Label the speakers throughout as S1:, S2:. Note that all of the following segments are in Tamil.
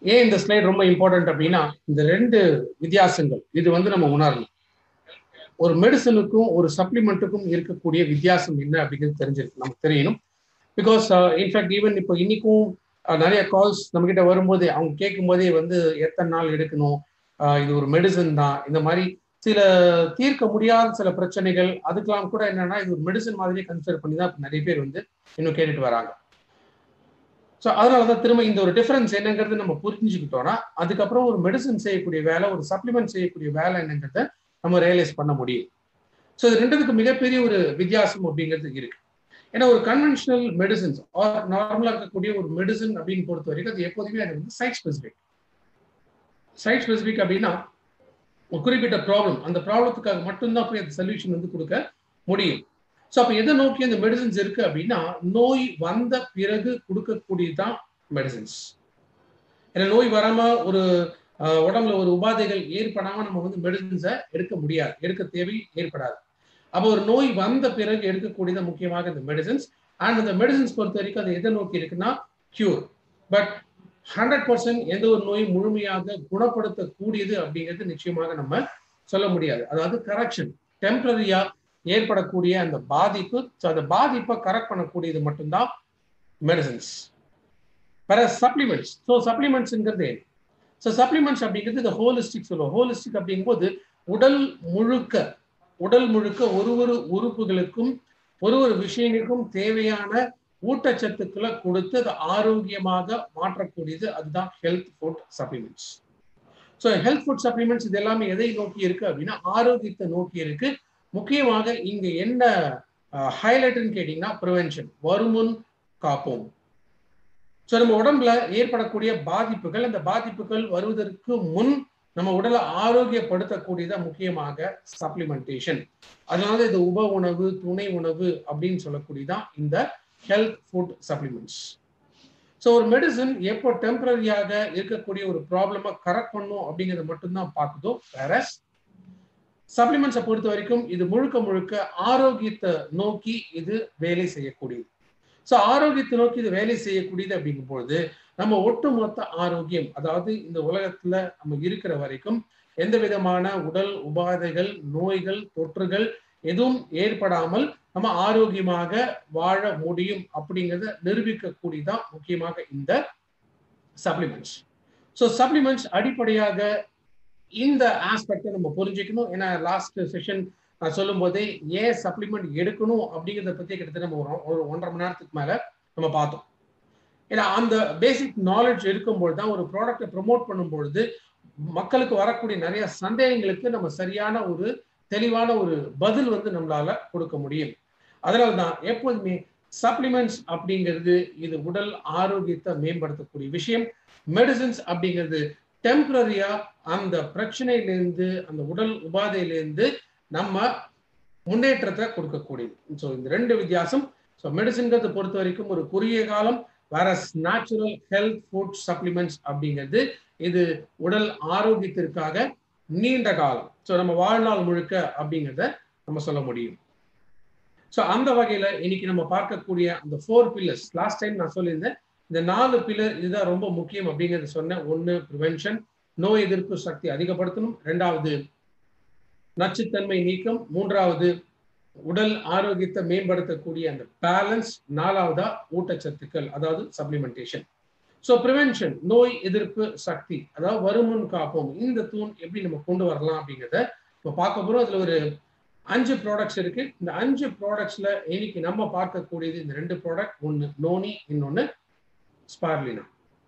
S1: ஏன் இந்த ஸ்லைட் ரொம்ப இம்பார்ட்டன்ட் அப்படின்னா இந்த ரெண்டு வித்தியாசங்கள் இது வந்து நம்ம உணரணும் ஒரு மெடிசனுக்கும் ஒரு சப்ளிமெண்ட்டுக்கும் இருக்கக்கூடிய வித்தியாசம் என்ன அப்படிங்கிறது தெரிஞ்சிருக்கு நமக்கு தெரியணும் பிகாஸ் இன்ஃபேக்ட் ஈவன் இப்போ இன்னைக்கும் நிறைய கால்ஸ் நம்ம கிட்ட வரும்போதே அவங்க கேட்கும் போதே வந்து எத்தனை நாள் எடுக்கணும் இது ஒரு மெடிசன் தான் இந்த மாதிரி சில தீர்க்க முடியாத சில பிரச்சனைகள் அதுக்கெல்லாம் கூட என்னன்னா இது ஒரு மெடிசன் மாதிரி கன்சிடர் பண்ணி தான் நிறைய பேர் வந்து இன்னும் கேட்டுட்டு வராங்க ஸோ அதனால தான் திரும்ப இந்த ஒரு டிஃபரன்ஸ் என்னங்கிறது நம்ம புரிஞ்சுக்கிட்டோம்னா அதுக்கப்புறம் ஒரு மெடிசன் செய்யக்கூடிய வேலை ஒரு சப்ளிமெண்ட் செய்யக்கூடிய வேலை என்னங்கிறத நம்ம ரியலைஸ் பண்ண முடியும் ஸோ இது ரெண்டுத்துக்கு மிகப்பெரிய ஒரு வித்தியாசம் அப்படிங்கிறது இருக்கு ஏன்னா ஒரு கன்வென்ஷனல் மெடிசன்ஸ் ஆர் நார்மலாக இருக்கக்கூடிய ஒரு மெடிசன் அப்படின்னு பொறுத்த வரைக்கும் அது எப்போதுமே அது வந்து சைட் ஸ்பெசிஃபிக் சைட் ஸ்பெசிஃபிக் அப்படின்னா ஒரு குறிப்பிட்ட ப்ராப்ளம் அந்த ப்ராப்ளத்துக்காக மட்டும்தான் போய் அந்த சொல்யூஷன் வந்து கொடுக்க முடியும் ஸோ அப்போ எதை நோக்கி அந்த மெடிசன்ஸ் இருக்கு அப்படின்னா நோய் வந்த பிறகு கொடுக்கக்கூடியதுதான் மெடிசன்ஸ் ஏன்னா நோய் வராம ஒரு உடம்புல ஒரு உபாதைகள் ஏற்படாம நம்ம வந்து மெடிசன்ஸை எடுக்க முடியாது எடுக்க தேவை ஏற்படாது அப்போ ஒரு நோய் வந்த பிறகு எடுக்கக்கூடியது முக்கியமாக இந்த மெடிசன்ஸ் அண்ட் இந்த மெடிசன்ஸ் பொறுத்த வரைக்கும் அது எதை நோக்கி இருக்குன்னா கியூர் பட் ஹண்ட்ரட் பர்சன்ட் எந்த ஒரு நோயும் முழுமையாக குணப்படுத்தக்கூடியது அப்படிங்கிறது நிச்சயமாக நம்ம சொல்ல முடியாது அதாவது கரெக்ஷன் டெம்பரரியா ஏற்படக்கூடிய அந்த பாதிப்பு ஸோ அந்த பாதிப்பை கரெக்ட் பண்ணக்கூடியது மட்டும்தான் மெடிசன்ஸ் வேற சப்ளிமெண்ட்ஸ் ஸோ சப்ளிமெண்ட்ஸ்ங்கிறது ஸோ சப்ளிமெண்ட்ஸ் அப்படிங்கிறது இந்த ஹோலிஸ்டிக் சொல்லுவோம் ஹோலிஸ்டிக் அப்படிங்கும்போது உடல் முழுக்க உடல் முழுக்க ஒரு ஒரு உறுப்புகளுக்கும் ஒரு ஒரு விஷயங்களுக்கும் தேவையான ஊட்டச்சத்துக்களை கொடுத்து அதை ஆரோக்கியமாக மாற்றக்கூடியது அதுதான் health food supplements so health food supplements இது எல்லாமே எதை நோக்கி இருக்கு அப்படின்னா ஆரோக்கியத்தை நோக்கி இருக்கு முக்கியமாக இங்க என்ன ஹைலைட்னு கேட்டீங்கன்னா ப்ரிவென்ஷன் வருமுன் காப்போம் ஸோ நம்ம உடம்புல ஏற்படக்கூடிய பாதிப்புகள் அந்த பாதிப்புகள் வருவதற்கு முன் நம்ம உடலை ஆரோக்கியப்படுத்தக்கூடியதா முக்கியமாக சப்ளிமெண்டேஷன் அதனால இது உப உணவு துணை உணவு அப்படின்னு சொல்லக்கூடியதான் இந்த ஹெல்த் ஃபுட் சப்ளிமெண்ட்ஸ் ஸோ ஒரு மெடிசன் எப்போ டெம்பரரியாக இருக்கக்கூடிய ஒரு ப்ராப்ளமை கரெக்ட் பண்ணும் அப்படிங்கிறத மட்டும்தான் பார்க்குதோ வேற சப்ளிமெண்ட்ஸை பொறுத்த வரைக்கும் இது முழுக்க முழுக்க ஆரோக்கியத்தை நோக்கி இது வேலை செய்யக்கூடியது ஸோ ஆரோக்கியத்தை நோக்கி இது வேலை செய்யக்கூடியது அப்படிங்கும்பொழுது நம்ம ஒட்டுமொத்த ஆரோக்கியம் அதாவது இந்த உலகத்துல நம்ம இருக்கிற வரைக்கும் எந்த விதமான உடல் உபாதைகள் நோய்கள் தொற்றுகள் எதுவும் ஏற்படாமல் நம்ம ஆரோக்கியமாக வாழ முடியும் அப்படிங்கிறத நிரூபிக்கக்கூடியதான் முக்கியமாக இந்த சப்ளிமெண்ட்ஸ் ஸோ சப்ளிமெண்ட்ஸ் அடிப்படையாக இந்த ஆஸ்பெக்டை நம்ம புரிஞ்சுக்கணும் ஏன்னா லாஸ்ட் செஷன் நான் சொல்லும் போதே ஏன் சப்ளிமெண்ட் எடுக்கணும் அப்படிங்கிறத பத்தி கிட்டத்தட்ட நம்ம ஒரு ஒன்றரை மணி நேரத்துக்கு மேல நம்ம பார்த்தோம் ஏன்னா அந்த பேசிக் நாலேஜ் இருக்கும்பொழுது தான் ஒரு ப்ராடக்டை ப்ரொமோட் பண்ணும்பொழுது மக்களுக்கு வரக்கூடிய நிறைய சந்தேகங்களுக்கு நம்ம சரியான ஒரு தெளிவான ஒரு பதில் வந்து நம்மளால கொடுக்க முடியும் அதனால தான் எப்போதுமே சப்ளிமெண்ட்ஸ் அப்படிங்கிறது இது உடல் ஆரோக்கியத்தை மேம்படுத்தக்கூடிய விஷயம் மெடிசின்ஸ் அப்படிங்கிறது டெம்பரரியா அந்த பிரச்சனையிலேருந்து அந்த உடல் உபாதையிலேருந்து நம்ம முன்னேற்றத்தை கொடுக்கக்கூடியது ஸோ இந்த ரெண்டு வித்தியாசம் ஸோ மெடிசின்கிறத பொறுத்த வரைக்கும் ஒரு குறுகிய காலம் வேற நேச்சுரல் ஹெல்த் ஃபுட் சப்ளிமெண்ட்ஸ் அப்படிங்கிறது இது உடல் ஆரோக்கியத்திற்காக நீண்ட காலம் ஸோ நம்ம வாழ்நாள் முழுக்க அப்படிங்கிறத நம்ம சொல்ல முடியும் ஸோ அந்த வகையில இன்னைக்கு நம்ம பார்க்கக்கூடிய அந்த ஃபோர் பில்லர்ஸ் லாஸ்ட் டைம் நான் சொல்லியிருந்தேன் இந்த நாலு பில்லர் இதுதான் ரொம்ப முக்கியம் அப்படிங்கிறத சொன்னேன் ஒன்று ப்ரிவென்ஷன் நோய் எதிர்ப்பு சக்தி அதிகப்படுத்தணும் ரெண்டாவது நச்சுத்தன்மை நீக்கம் மூன்றாவது உடல் ஆரோக்கியத்தை மேம்படுத்தக்கூடிய அந்த பேலன்ஸ் நாலாவதா ஊட்டச்சத்துக்கள் அதாவது சப்ளிமெண்டேஷன் ஸோ ப்ரிவென்ஷன் நோய் எதிர்ப்பு சக்தி அதாவது வருமுன் காப்போம் இந்த தூண் எப்படி நம்ம கொண்டு வரலாம் அப்படிங்கிறத இப்போ பார்க்க போகிறோம் அதில் ஒரு அஞ்சு ப்ராடக்ட்ஸ் இருக்கு இந்த அஞ்சு ப்ராடக்ட்ஸ்ல இன்னைக்கு நம்ம பார்க்கக்கூடியது இந்த ரெண்டு ப்ராடக்ட் ஒன்று நோனி இன்னொன்று ஸ்பார்லினா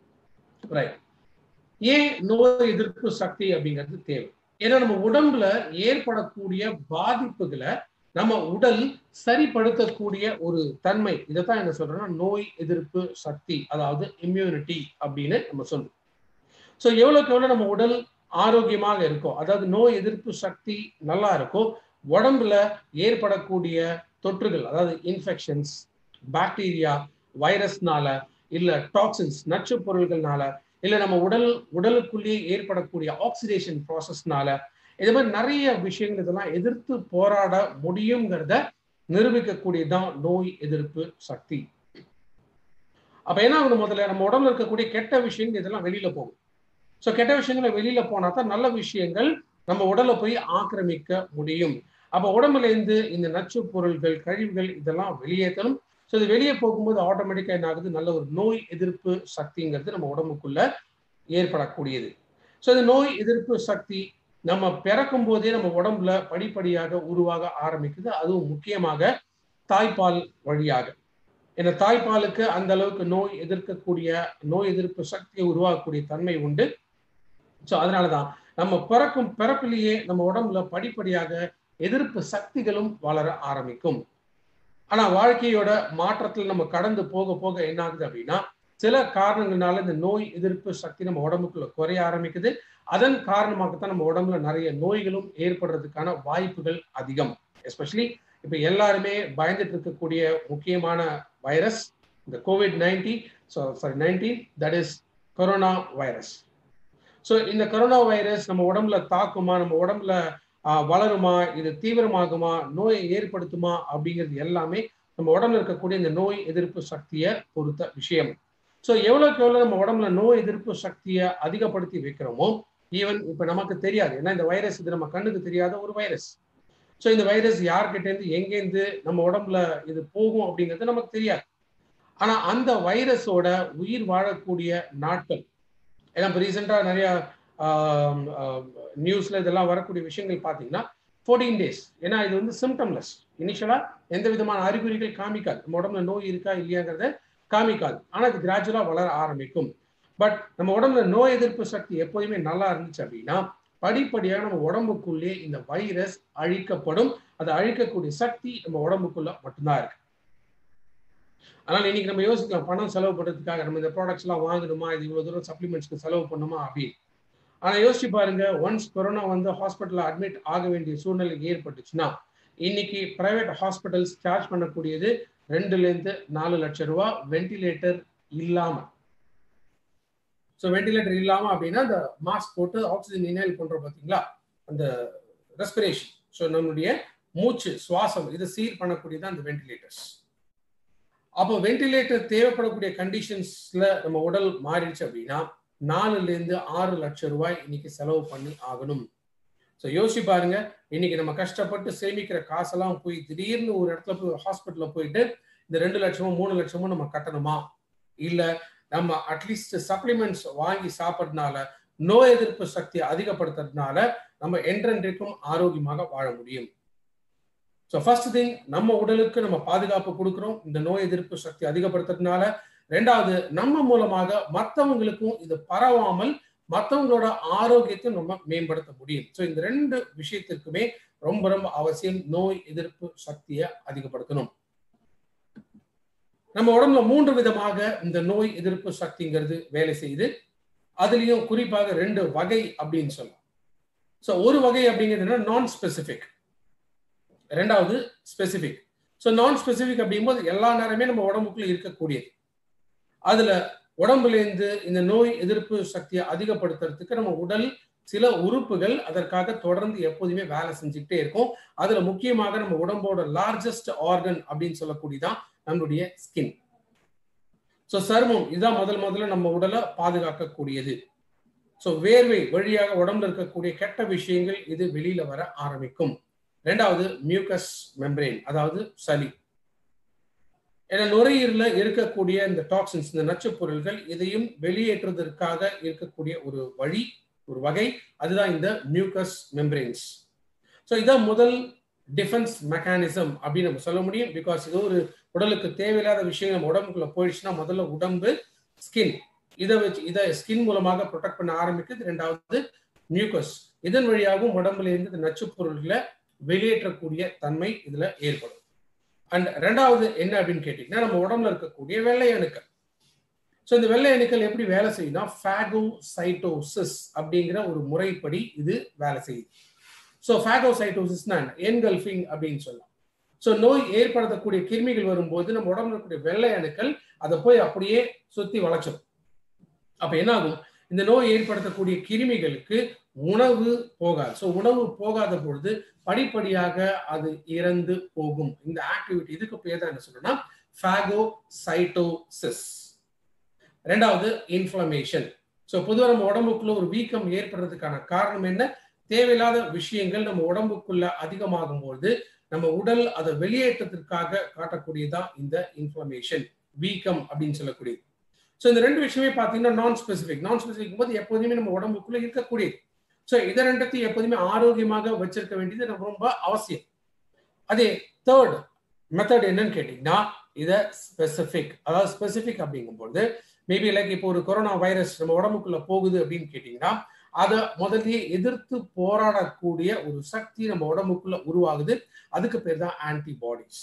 S1: ரைட் ஏன் நோய் எதிர்ப்பு சக்தி அப்படிங்கிறது தேவை ஏன்னா நம்ம உடம்புல ஏற்படக்கூடிய பாதிப்புகளை நம்ம உடல் சரிப்படுத்தக்கூடிய ஒரு தன்மை இதைத்தான் என்ன சொல்றோம்னா நோய் எதிர்ப்பு சக்தி அதாவது இம்யூனிட்டி அப்படின்னு நம்ம சொல்றோம் ஸோ எவ்வளோக்கு எவ்வளோ நம்ம உடல் ஆரோக்கியமாக இருக்கோ அதாவது நோய் எதிர்ப்பு சக்தி நல்லா இருக்கோ உடம்புல ஏற்படக்கூடிய தொற்றுகள் அதாவது இன்ஃபெக்ஷன்ஸ் பாக்டீரியா வைரஸ்னால இல்ல டாக்ஸின்ஸ் நச்சு பொருள்கள்னால இல்ல நம்ம உடல் உடலுக்குள்ளேயே ஏற்படக்கூடிய ஆக்சிடேஷன் ப்ராசஸ்னால இது மாதிரி நிறைய விஷயங்கள் இதெல்லாம் எதிர்த்து போராட முடியுங்கிறத நிரூபிக்கக்கூடியதான் நோய் எதிர்ப்பு சக்தி அப்ப என்ன ஆகணும் முதல்ல நம்ம உடம்புல இருக்கக்கூடிய கெட்ட விஷயங்கள் இதெல்லாம் வெளியில போகும் ஸோ கெட்ட விஷயங்களை வெளியில போனா தான் நல்ல விஷயங்கள் நம்ம உடலை போய் ஆக்கிரமிக்க முடியும் அப்ப உடம்புல இருந்து இந்த நச்சு பொருள்கள் கழிவுகள் இதெல்லாம் வெளியேற்றணும் ஸோ இது வெளியே போகும்போது ஆட்டோமேட்டிக்கா என்ன ஆகுது நல்ல ஒரு நோய் எதிர்ப்பு சக்திங்கிறது நம்ம உடம்புக்குள்ள ஏற்படக்கூடியது ஸோ இந்த நோய் எதிர்ப்பு சக்தி நம்ம பிறக்கும் போதே நம்ம உடம்புல படிப்படியாக உருவாக ஆரம்பிக்குது அதுவும் முக்கியமாக தாய்ப்பால் வழியாக ஏன்னா தாய்ப்பாலுக்கு அந்த அளவுக்கு நோய் எதிர்க்கக்கூடிய நோய் எதிர்ப்பு சக்தியை உருவாக்கக்கூடிய தன்மை உண்டு ஸோ அதனாலதான் நம்ம பிறக்கும் பிறப்பிலேயே நம்ம உடம்புல படிப்படியாக எதிர்ப்பு சக்திகளும் வளர ஆரம்பிக்கும் ஆனா வாழ்க்கையோட மாற்றத்தில் நம்ம கடந்து போக போக என்ன ஆகுது அப்படின்னா சில காரணங்களால இந்த நோய் எதிர்ப்பு சக்தி நம்ம உடம்புக்குள்ள குறைய ஆரம்பிக்குது அதன் காரணமாகத்தான் நம்ம உடம்புல நிறைய நோய்களும் ஏற்படுறதுக்கான வாய்ப்புகள் அதிகம் எஸ்பெஷலி இப்ப எல்லாருமே பயந்துட்டு இருக்கக்கூடிய முக்கியமான வைரஸ் இந்த COVID nineteen so sorry nineteen that is corona virus so இந்த கொரோனா வைரஸ் நம்ம உடம்புல தாக்குமா நம்ம உடம்புல வளருமா இது தீவிரமாகுமா நோயை ஏற்படுத்துமா அப்படிங்கிறது எல்லாமே நம்ம உடம்புல இருக்கக்கூடிய இந்த நோய் எதிர்ப்பு சக்தியை பொறுத்த விஷயம் ஸோ எவ்வளோக்கு எவ்வளோ நம்ம உடம்புல நோய் எதிர்ப்பு சக்தியை அதிகப்படுத்தி வைக்கிறோமோ ஈவன் இப்போ நமக்கு தெரியாது ஏன்னா இந்த வைரஸ் இது நம்ம கண்ணுக்கு தெரியாத ஒரு வைரஸ் ஸோ இந்த வைரஸ் யார்கிட்டேருந்து எங்கேருந்து நம்ம உடம்புல இது போகும் அப்படிங்கிறது நமக்கு தெரியாது ஆனா அந்த வைரஸோட உயிர் வாழக்கூடிய நாட்கள் ஏன்னா இப்போ ரீசெண்டாக நிறைய நியூஸ்ல இதெல்லாம் வரக்கூடிய விஷயங்கள் பார்த்தீங்கன்னா ஃபோர்டீன் டேஸ் ஏன்னா இது வந்து சிம்டம்லெஸ் இனிஷியலா எந்த விதமான அறிகுறிகள் காமிக்காது நம்ம உடம்புல நோய் இருக்கா இல்லையாங்கிறத காமிக்காது ஆனா இது கிராஜுவலா வளர ஆரம்பிக்கும் பட் நம்ம உடம்புல நோய் எதிர்ப்பு சக்தி எப்போதுமே நல்லா இருந்துச்சு அப்படின்னா படிப்படியாக நம்ம உடம்புக்குள்ளே இந்த வைரஸ் அழிக்கப்படும் அதை அழிக்கக்கூடிய சக்தி நம்ம உடம்புக்குள்ள மட்டும்தான் இருக்கு அதனால இன்னைக்கு நம்ம யோசிக்கலாம் பணம் செலவு பண்றதுக்காக நம்ம இந்த ப்ராடக்ட்ஸ் எல்லாம் வாங்கணுமா இது இவ்வளவு தூரம் சப்ளிமெண்ட்ஸ்க்கு செலவு பண்ணுமா அப்படின்னு ஆனா யோசிச்சு பாருங்க ஒன்ஸ் கொரோனா வந்து ஹாஸ்பிட்டல்ல அட்மிட் ஆக வேண்டிய சூழ்நிலை ஏற்பட்டுச்சுன்னா இன்னைக்கு பிரைவேட் ஹாஸ்பிட்டல்ஸ் சார்ஜ் பண்ணக்கூடியது ரெண்டுல இருந்து நாலு லட்சம் ரூபாய் வென்டிலேட்டர் இல்லாம ஸோ வென்டிலேட்டர் இல்லாம அப்படின்னா அந்த மாஸ்க் போட்டு ஆக்சிஜன் இன்ஹேல் பண்றோம் பாத்தீங்களா அந்த ரெஸ்பிரேஷன் ஸோ நம்மளுடைய மூச்சு சுவாசம் இதை சீர் பண்ணக்கூடியது அந்த வென்டிலேட்டர்ஸ் அப்போ வென்டிலேட்டர் தேவைப்படக்கூடிய கண்டிஷன்ஸ்ல நம்ம உடல் மாறிடுச்சு அப்படின்னா நாலுல இருந்து ஆறு லட்சம் ரூபாய் இன்னைக்கு செலவு பண்ணி ஆகணும் ஸோ யோசிச்சு பாருங்க இன்னைக்கு நம்ம கஷ்டப்பட்டு சேமிக்கிற காசெல்லாம் போய் திடீர்னு ஒரு இடத்துல போய் ஹாஸ்பிட்டல்ல போயிட்டு இந்த ரெண்டு லட்சமோ மூணு லட்சமோ நம்ம கட்டணுமா இல்ல நம்ம அட்லீஸ்ட் சப்ளிமெண்ட்ஸ் வாங்கி சாப்பிட்றதுனால நோய் எதிர்ப்பு சக்தி அதிகப்படுத்துறதுனால நம்ம என்றென்றைக்கும் ஆரோக்கியமாக வாழ முடியும் ஸோ ஃபர்ஸ்ட் திங் நம்ம உடலுக்கு நம்ம பாதுகாப்பு கொடுக்குறோம் இந்த நோய் எதிர்ப்பு சக்தி அதிகப்படுத்துறதுனால ரெண்டாவது நம்ம மூலமாக மற்றவங்களுக்கும் இது பரவாமல் மற்றவங்களோட ஆரோக்கியத்தை நம்ம மேம்படுத்த முடியும் ஸோ இந்த ரெண்டு விஷயத்திற்குமே ரொம்ப ரொம்ப அவசியம் நோய் எதிர்ப்பு சக்தியை அதிகப்படுத்தணும் நம்ம உடம்புல மூன்று விதமாக இந்த நோய் எதிர்ப்பு சக்திங்கிறது வேலை செய்யுது அதுலயும் குறிப்பாக ரெண்டு வகை அப்படின்னு சொல்லலாம் ஸோ ஒரு வகை அப்படிங்கிறது நான் ஸ்பெசிபிக் ரெண்டாவது ஸ்பெசிபிக் ஸோ நான் ஸ்பெசிபிக் அப்படிங்கும்போது எல்லா நேரமே நம்ம உடம்புக்குள்ள இருக்கக்கூடியது அதுல உடம்புல இருந்து இந்த நோய் எதிர்ப்பு சக்தியை அதிகப்படுத்துறதுக்கு நம்ம உடல் சில உறுப்புகள் அதற்காக தொடர்ந்து எப்போதுமே வேலை செஞ்சுக்கிட்டே இருக்கும் அதுல முக்கியமாக நம்ம உடம்போட லார்ஜஸ்ட் ஆர்கன் அப்படின்னு சொல்லக்கூடியதான் நம்மளுடைய ஸ்கின் ஸோ சர்மம் இதுதான் முதல் முதல்ல நம்ம உடலை பாதுகாக்கக்கூடியது ஸோ வேர்வை வழியாக உடம்புல இருக்கக்கூடிய கெட்ட விஷயங்கள் இது வெளியில வர ஆரம்பிக்கும் ரெண்டாவது மியூக்கஸ் மெம்பரேன் அதாவது சளி ஏன்னா நுரையீரல இருக்கக்கூடிய இந்த டாக்ஸின்ஸ் இந்த நச்சு பொருள்கள் இதையும் வெளியேற்றுவதற்காக இருக்கக்கூடிய ஒரு வழி ஒரு வகை அதுதான் இந்த மியூக்கஸ் மெம்பரேன்ஸ் ஸோ இதான் முதல் டிஃபென்ஸ் மெக்கானிசம் அப்படின்னு நம்ம சொல்ல முடியும் பிகாஸ் இது ஒரு உடலுக்கு தேவையில்லாத விஷயம் நம்ம உடம்புக்குள்ள போயிடுச்சுன்னா முதல்ல உடம்பு ஸ்கின் இதை வச்சு இதை ஸ்கின் மூலமாக ப்ரொடெக்ட் பண்ண ஆரம்பிக்குது ரெண்டாவது மியூக்கஸ் இதன் வழியாகவும் உடம்புல இருந்து நச்சு பொருள்களை வெளியேற்றக்கூடிய தன்மை இதுல ஏற்படும் அண்ட் ரெண்டாவது என்ன அப்படின்னு கேட்டீங்கன்னா நம்ம உடம்புல இருக்கக்கூடிய வெள்ளை அணுக்கள் ஸோ இந்த வெள்ளை அணுக்கள் எப்படி வேலை செய்யுதுன்னா ஃபேகோசைட்டோசிஸ் அப்படிங்கிற ஒரு முறைப்படி இது வேலை செய்யுது ஸோ ஃபேகோசைட்டோசிஸ்னா என்ன என்கல்ஃபிங் அப்படின்னு சொல்லலாம் ஸோ நோய் ஏற்படுத்தக்கூடிய கிருமிகள் வரும்போது நம்ம உடம்புல இருக்கக்கூடிய வெள்ளை அணுக்கள் அதை போய் அப்படியே சுத்தி வளைச்சிடும் அப்ப என்ன ஆகும் இந்த நோய் ஏற்படுத்தக்கூடிய கிருமிகளுக்கு உணவு போகாது ஸோ உணவு போகாத பொழுது படிப்படியாக அது இறந்து போகும் இந்த ஆக்டிவிட்டி இதுக்கு பேர் தான் என்ன சொல்றோம்னா ஃபேகோசைட்டோசிஸ் ரெண்டாவது இன்ஃப்ளமேஷன் ஸோ பொதுவாக நம்ம உடம்புக்குள்ள ஒரு வீக்கம் ஏற்படுறதுக்கான காரணம் என்ன தேவையில்லாத விஷயங்கள் நம்ம உடம்புக்குள்ள அதிகமாகும் போது நம்ம உடல் அதை வெளியேற்றத்திற்காக காட்டக்கூடியதான் இந்த இன்ஃப்ளமேஷன் வீக்கம் அப்படின்னு சொல்லக்கூடியது ஸோ இந்த ரெண்டு விஷயமே பார்த்தீங்கன்னா நான் ஸ்பெசிஃபிக் நான் ஸ்பெசிஃபிக் போது எப்போதுமே நம்ம உடம்புக்குள்ள இருக்கக்கூடியது ஸோ இதை ரெண்டத்தையும் எப்போதுமே ஆரோக்கியமாக வச்சிருக்க வேண்டியது நம்ம ரொம்ப அவசியம் அதே தேர்ட் மெத்தட் என்னன்னு கேட்டீங்கன்னா இதை ஸ்பெசிஃபிக் அதாவது ஸ்பெசிஃபிக் அப்படிங்கும்போது மேபி லைக் இப்போ ஒரு கொரோனா வைரஸ் நம்ம உடம்புக்குள்ள போகுது அப்படின்னு கேட்டீங்கன்னா அதை முதல்லயே எதிர்த்து போராடக்கூடிய ஒரு சக்தி நம்ம உடம்புக்குள்ள உருவாகுது அதுக்கு பேர் தான் ஆன்டிபாடிஸ்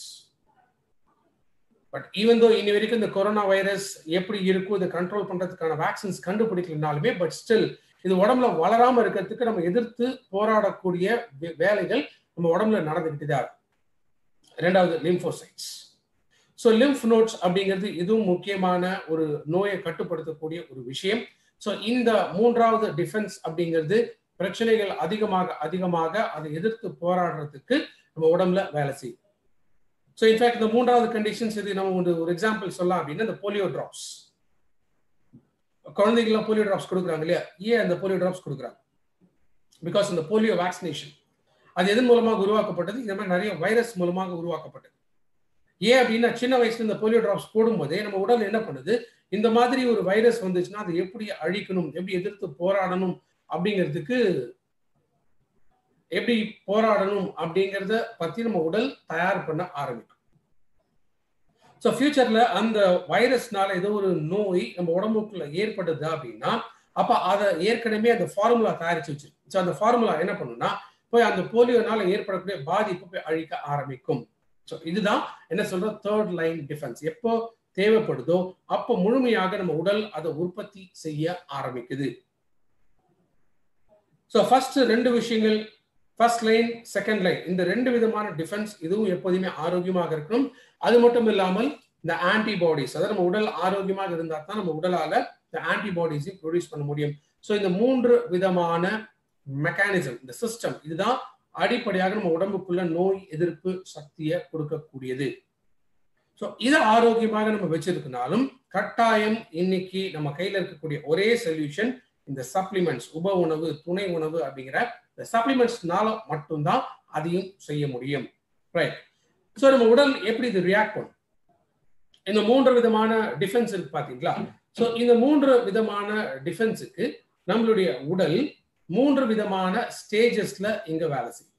S1: பட் ஈவன் தோ இனி வரைக்கும் இந்த கொரோனா வைரஸ் எப்படி இருக்கும் இதை கண்ட்ரோல் பண்றதுக்கான வேக்சின்ஸ் கண்டுபிடிக்கலனாலுமே பட் ஸ்டில் இது உடம்புல வளராம இருக்கிறதுக்கு நம்ம எதிர்த்து போராடக்கூடிய வேலைகள் நம்ம உடம்புல நடந்துகிட்டு தான் ரெண்டாவது லிம்போசைட்ஸ் ஸோ லிம்ஃப் நோட்ஸ் அப்படிங்கிறது இதுவும் முக்கியமான ஒரு நோயை கட்டுப்படுத்தக்கூடிய ஒரு விஷயம் ஸோ இந்த மூன்றாவது டிஃபென்ஸ் அப்படிங்கிறது பிரச்சனைகள் அதிகமாக அதிகமாக அதை எதிர்த்து போராடுறதுக்கு நம்ம உடம்புல வேலை செய்யும் ஸோ இன்ஃபேக்ட் இந்த மூன்றாவது கண்டிஷன்ஸ் இது நம்ம ஒரு ஒரு எக்ஸாம்பிள் சொல்லலாம் அப்படின்னா இந்த போலியோ ட்ராப்ஸ் குழந்தைகள்லாம் போலியோ ட்ராப்ஸ் கொடுக்குறாங்க இல்லையா ஏன் அந்த போலியோ ட்ராப்ஸ் கொடுக்குறாங்க பிகாஸ் இந்த போலியோ வேக்சினேஷன் அது எதன் மூலமாக உருவாக்கப்பட்டது இந்த மாதிரி நிறைய வைரஸ் மூலமாக உருவாக்கப்பட்டது ஏன் அப்படின்னா சின்ன வயசுல இந்த போலியோ ட்ராப்ஸ் போடும்போதே நம்ம உடல் என்ன பண்ணுது இந்த மாதிரி ஒரு வைரஸ் வந்துச்சுன்னா அதை எப்படி அழிக்கணும் எப்படி எதிர்த்து போராடணும் அப்படிங்கிறதுக்கு எப்படி போராடணும் அப்படிங்கிறத பத்தி நம்ம உடல் தயார் பண்ண ஆரம்பிக்கும் ஸோ ஃபியூச்சர்ல அந்த வைரஸ்னால ஏதோ ஒரு நோய் நம்ம உடம்புக்குள்ள ஏற்படுது அப்படின்னா அப்ப அதை ஏற்கனவே அந்த ஃபார்முலா தயாரிச்சு வச்சிருக்கு ஸோ அந்த ஃபார்முலா என்ன பண்ணுன்னா போய் அந்த போலியோனால ஏற்படக்கூடிய பாதிப்பு போய் அழிக்க ஆரம்பிக்கும் ஸோ இதுதான் என்ன சொல்ற தேர்ட் லைன் டிஃபென்ஸ் எப்போ தேவைப்படுதோ அப்போ முழுமையாக நம்ம உடல் அதை உற்பத்தி செய்ய ஆரம்பிக்குது ஸோ ஃபர்ஸ்ட் ரெண்டு விஷயங்கள் ஃபர்ஸ்ட் லைன் செகண்ட் லைன் இந்த ரெண்டு விதமான டிஃபென்ஸ் இதுவும் எப்போதுமே ஆரோக்கியமாக இருக்கணும் அது மட்டும் இல்லாமல் இந்த ஆன்டிபாடிஸ் அதாவது நம்ம உடல் ஆரோக்கியமாக இருந்தால் தான் நம்ம உடலால இந்த ஆன்டிபாடிஸை ப்ரொடியூஸ் பண்ண முடியும் ஸோ இந்த மூன்று விதமான மெக்கானிசம் இந்த சிஸ்டம் இதுதான் அடிப்படையாக நம்ம உடம்புக்குள்ள நோய் எதிர்ப்பு சக்தியை கொடுக்கக்கூடியது ஸோ இதை ஆரோக்கியமாக நம்ம வச்சிருக்கனாலும் கட்டாயம் இன்னைக்கு நம்ம கையில இருக்கக்கூடிய ஒரே சொல்யூஷன் இந்த சப்ளிமெண்ட்ஸ் உப உணவு துணை உணவு அப்படிங்கிற இந்த சப்ளிமெண்ட்ஸ்னால மட்டும்தான் அதையும் செய்ய முடியும் ரைட் ஸோ நம்ம உடல் எப்படி இது ரியாக்ட் பண்ணும் இந்த மூன்று விதமான டிஃபென்ஸ் இருக்கு பாத்தீங்களா ஸோ இந்த மூன்று விதமான டிஃபென்ஸுக்கு நம்மளுடைய உடல் மூன்று விதமான ஸ்டேஜஸ்ல இங்க வேலை செய்யும்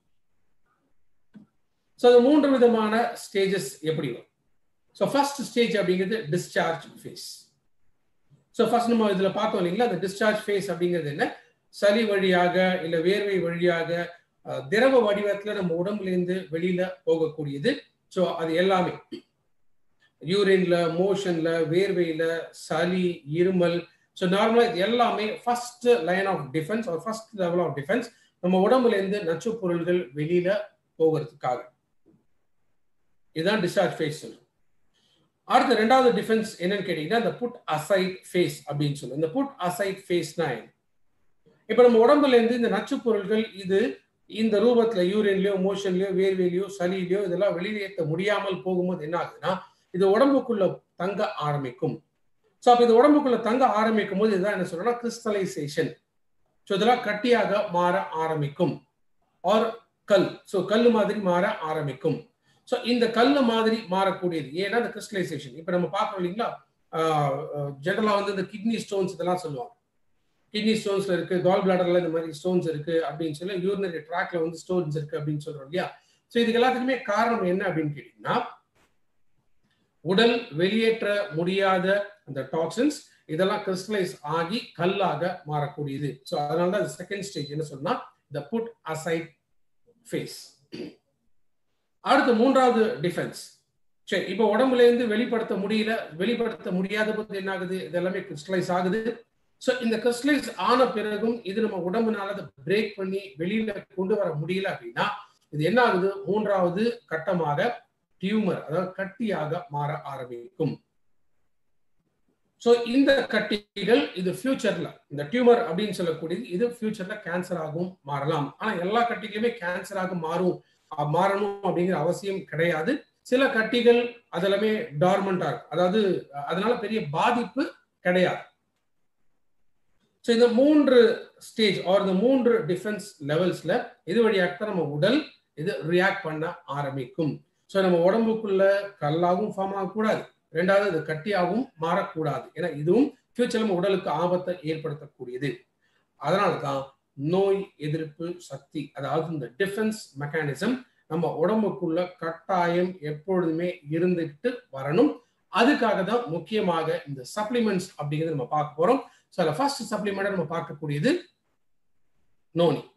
S1: ஸோ இந்த மூன்று விதமான ஸ்டேஜஸ் எப்படி வரும் ஸோ ஃபர்ஸ்ட் ஸ்டேஜ் அப்படிங்கிறது டிஸ்சார்ஜ் ஃபேஸ் ஸோ ஃபர்ஸ்ட் நம்ம இதில் பார்த்தோம் இல்லைங்களா அந்த டிஸ்சார்ஜ் ஃபேஸ் அப்படிங்கிறது என்ன சளி வழியாக இல்லை வேர்வை வழியாக திரவ வடிவத்தில் நம்ம உடம்புலேருந்து வெளியில போகக்கூடியது ஸோ அது எல்லாமே யூரின்ல மோஷன்ல வேர்வையில சளி இருமல் ஸோ நார்மலா இது எல்லாமே ஃபர்ஸ்ட் லைன் ஆஃப் டிஃபென்ஸ் ஒரு ஃபர்ஸ்ட் லெவல் ஆஃப் டிஃபென்ஸ் நம்ம உடம்புல இருந்து நச்சு பொருள்கள் வெளியில போகிறதுக்காக இதுதான் டிஸ்சார்ஜ் ஃபேஸ் சொல்லும் அடுத்த ரெண்டாவது டிஃபென்ஸ் என்னன்னு கேட்டீங்கன்னா இந்த புட் அசைட் ஃபேஸ் அப்படின்னு சொல்லுவோம் இந்த புட் அசைட் ஃபேஸ்னா என்ன இப்போ நம்ம உடம்புல இருந்து இந்த நச்சு பொருள்கள் இது இந்த ரூபத்துல யூரின்லயோ மோஷன்லயோ வேர்வையிலயோ சளியிலயோ இதெல்லாம் வெளியேற்ற முடியாமல் போகும்போது என்ன ஆகுதுன்னா இது உடம்புக்குள்ள தங்க ஆரம்பிக்கும் ஸோ அப்போ இது உடம்புக்குள்ள தங்க ஆரம்பிக்கும் போது இதுதான் என்ன சொல்றோம்னா கிறிஸ்டலைசேஷன் ஸோ இதெல்லாம் கட்டியாக மாற ஆரம்பிக்கும் ஆர் கல் ஸோ கல் மாதிரி மாற ஆரம்பிக்கும் ஸோ இந்த கல் மாதிரி மாறக்கூடியது ஏன்னா இந்த கிறிஸ்டலைசேஷன் இப்போ நம்ம பார்க்கறோம் இல்லைங்களா ஜெனரலாக வந்து இந்த கிட்னி ஸ்டோன்ஸ் இதெல்லாம் சொல்லுவாங்க கிட்னி ஸ்டோன்ஸ்ல இருக்கு கால் பிளாடர்ல இந்த மாதிரி ஸ்டோன்ஸ் இருக்கு அப்படின்னு சொல்லி யூரினரி ட்ராக்ல வந்து ஸ்டோன்ஸ் இருக்கு அப்படின்னு சொல்றோம் இல்லையா ஸோ இதுக்கு எல்லாத்துக்குமே காரணம் என்ன அப்படின்னு கேட்டீங்கன்னா உடல் வெளியேற்ற முடியாத அந்த டாக்ஸின்ஸ் இதெல்லாம் கிறிஸ்டலைஸ் ஆகி கல்லாக மாறக்கூடியது ஸோ அதனால தான் செகண்ட் ஸ்டேஜ் என்ன சொன்னா த புட் அசைட் ஃபேஸ் அடுத்து மூன்றாவது டிஃபென்ஸ் சரி இப்போ உடம்புல இருந்து வெளிப்படுத்த முடியல வெளிப்படுத்த முடியாத போது என்ன ஆகுது இது எல்லாமே கிறிஸ்டலைஸ் ஆகுது ஸோ இந்த கிறிஸ்டலைஸ் ஆன பிறகும் இது நம்ம உடம்புனால அதை பிரேக் பண்ணி வெளியில கொண்டு வர முடியல அப்படின்னா இது என்ன ஆகுது மூன்றாவது கட்டமாக டியூமர் அதாவது கட்டியாக மாற ஆரம்பிக்கும் ஸோ இந்த கட்டிகள் இது ஃபியூச்சர்ல இந்த டியூமர் அப்படின்னு சொல்லக்கூடியது இது ஃபியூச்சர்ல கேன்சர் ஆகும் மாறலாம் ஆனா எல்லா கட்டிகளுமே கேன்சராக மாறும் மாறணும் அப்படிங்கிற அவசியம் கிடையாது சில கட்டிகள் அதெல்லாமே டார்மெண்டா இருக்கும் அதாவது அதனால பெரிய பாதிப்பு கிடையாது ஸோ இந்த மூன்று ஸ்டேஜ் ஆர் இந்த மூன்று டிஃபென்ஸ் லெவல்ஸ்ல இது வழியாக தான் நம்ம உடல் இது ரியாக்ட் பண்ண ஆரம்பிக்கும் ஸோ நம்ம உடம்புக்குள்ள கல்லாகவும் ஃபார்ம் ஆகக்கூடாது ரெண்டாவது இது கட்டியாகவும் மாறக்கூடாது ஏன்னா இதுவும் ஃபியூச்சர் நம்ம உடலுக்கு ஆபத்தை ஏற்படுத்தக்கூடியது அதனால தான் நோய் எதிர்ப்பு சக்தி அதாவது இந்த டிஃபென்ஸ் மெக்கானிசம் நம்ம உடம்புக்குள்ள கட்டாயம் எப்பொழுதுமே இருந்துகிட்டு வரணும் அதுக்காக தான் முக்கியமாக இந்த சப்ளிமெண்ட்ஸ் அப்படிங்கிறது நம்ம பார்க்க போறோம் ஸோ அதில் ஃபர்ஸ்ட் சப்ளிமெண்ட் நம்ம பார்க்கக்கூடியது நோனி